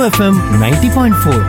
FM ninety point four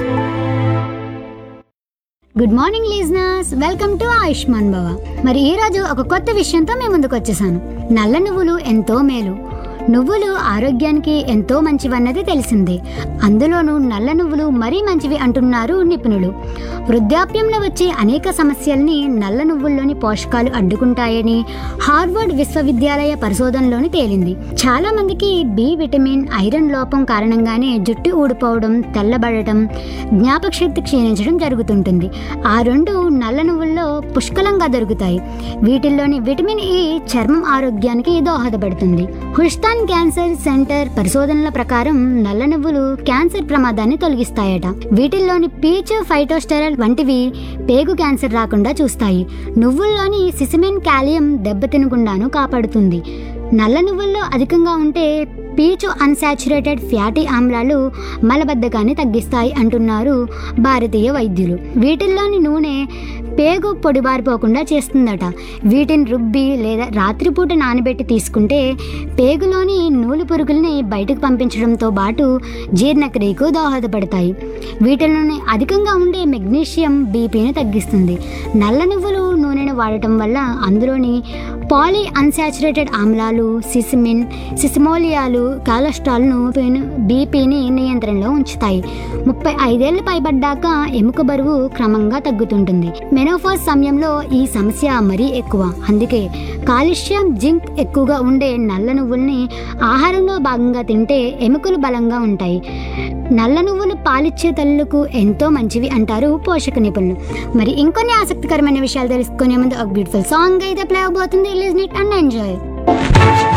good morning listeners welcome to Ayushman Bhava మరి ఈ రోజు ఒక కొత్త విషయంతో మేము ముందుకు వచ్చేసాను నల్ల నువ్వులు ఎంతో మేలు నువ్వులు ఆరోగ్యానికి ఎంతో మంచివన్నది తెలిసిందే అందులోనూ నల్ల నువ్వులు మరీ మంచివి అంటున్నారు నిపుణులు వృద్ధాప్యంలో వచ్చే అనేక సమస్యల్ని నల్ల నువ్వుల్లోని పోషకాలు అడ్డుకుంటాయని హార్వర్డ్ విశ్వవిద్యాలయ పరిశోధనలోని తేలింది చాలా మందికి బి విటమిన్ ఐరన్ లోపం కారణంగానే జుట్టు ఊడిపోవడం తెల్లబడటం జ్ఞాపక శక్తి క్షీణించడం జరుగుతుంటుంది ఆ రెండు నల్ల నువ్వుల్లో పుష్కలంగా దొరుకుతాయి వీటిల్లోని విటమిన్ ఈ చర్మం ఆరోగ్యానికి దోహదపడుతుంది హుస్టాన్ క్యాన్సర్ సెంటర్ పరిశోధనల ప్రకారం నల్ల నువ్వులు క్యాన్సర్ ప్రమాదాన్ని తొలగిస్తాయట వీటిల్లోని పీచ్ ఫైటోస్టెరల్ వంటివి పేగు క్యాన్సర్ రాకుండా చూస్తాయి నువ్వుల్లోని సిసిమెన్ కాలియం దెబ్బతినకుండాను కాపాడుతుంది నల్ల నువ్వుల్లో అధికంగా ఉంటే పీచు అన్సాచురేటెడ్ ఫ్యాటీ ఆమ్లాలు మలబద్ధకాన్ని తగ్గిస్తాయి అంటున్నారు భారతీయ వైద్యులు వీటిల్లోని నూనె పేగు పొడిబారిపోకుండా చేస్తుందట వీటిని రుబ్బి లేదా రాత్రిపూట నానబెట్టి తీసుకుంటే పేగులోని నూలు పురుగుల్ని బయటకు పంపించడంతో పాటు జీర్ణక్రియకు దోహదపడతాయి వీటిలోని అధికంగా ఉండే మెగ్నీషియం బీపీని తగ్గిస్తుంది నల్ల నువ్వులు నూనెను వాడటం వల్ల అందులోని పాలీ అన్సాచురేటెడ్ ఆమ్లాలు సిసిమిన్ సిసిమోలియాలు కొలెస్ట్రాల్ను బీపీని నియంత్రణలో ఉంచుతాయి ముప్పై ఐదేళ్లు పైబడ్డాక ఎముక బరువు క్రమంగా తగ్గుతుంటుంది మెనోఫాజ్ సమయంలో ఈ సమస్య మరీ ఎక్కువ అందుకే కాలుష్యం జింక్ ఎక్కువగా ఉండే నల్ల నువ్వుల్ని ఆహారంలో భాగంగా తింటే ఎముకలు బలంగా ఉంటాయి నల్ల నువ్వులు పాలిచ్చే తల్లులకు ఎంతో మంచివి అంటారు పోషక నిపుణులు మరి ఇంకొన్ని ఆసక్తికరమైన విషయాలు తెలుసుకునే ముందు ఒక బ్యూటిఫుల్ సాంగ్ అయితే ప్లే అవబోతుంది లిజన్ ఇట్ అండ్ ఎంజాయ్